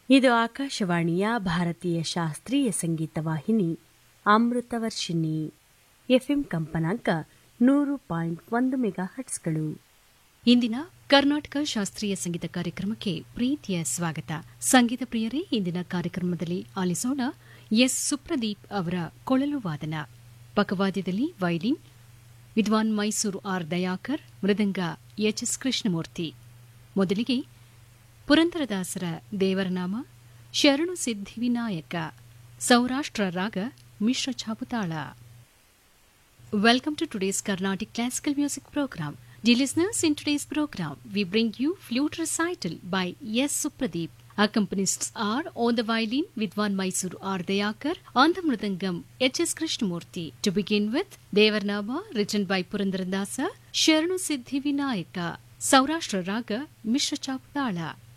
ಇದು ಆಕಾಶವಾಣಿಯ ಭಾರತೀಯ ಶಾಸ್ತ್ರೀಯ ಸಂಗೀತ ವಾಹಿನಿ ಅಮೃತವರ್ಷಿಣಿ ಎಫ್ಎಂ ಕಂಪನಾಂಕ ನೂರು ಪಾಯಿಂಟ್ ಒಂದು ಮೆಗಾ ಹಟ್ಸ್ಗಳು ಇಂದಿನ ಕರ್ನಾಟಕ ಶಾಸ್ತ್ರೀಯ ಸಂಗೀತ ಕಾರ್ಯಕ್ರಮಕ್ಕೆ ಪ್ರೀತಿಯ ಸ್ವಾಗತ ಸಂಗೀತ ಪ್ರಿಯರೇ ಇಂದಿನ ಕಾರ್ಯಕ್ರಮದಲ್ಲಿ ಆಲಿಸೋಣ ಎಸ್ ಸುಪ್ರದೀಪ್ ಅವರ ಕೊಳಲು ವಾದನ ಪಕವಾದ್ಯದಲ್ಲಿ ವೈಲಿನ್ ವಿದ್ವಾನ್ Mysore R Dayakar mridangam H S Krishnamurthy ಮೊದಲಿಗೆ ಪುರಂದರದಾಸರ ದೇವರನಾಮ ಶರಣು ಸಿದ್ಧಿವಿನಾಯಕ ಸೌರಾಷ್ಟ್ರ ರಾಗ ಮಿಶ್ರ ಛಾಪುತಾಳ Welcome to today's Carnatic classical music program. Dear listeners, in today's program, we bring you flute recital by S. Supradeep. Accompanists are on the violin Vidwan Mysuru R. Dayakar, on the mridangam H. S. Krishnamurti. To begin with, Devarnama, written by Purandaradasa, Sharanu Siddhi Vinayaka, Saurashtra Raga, Mishra Chapdala.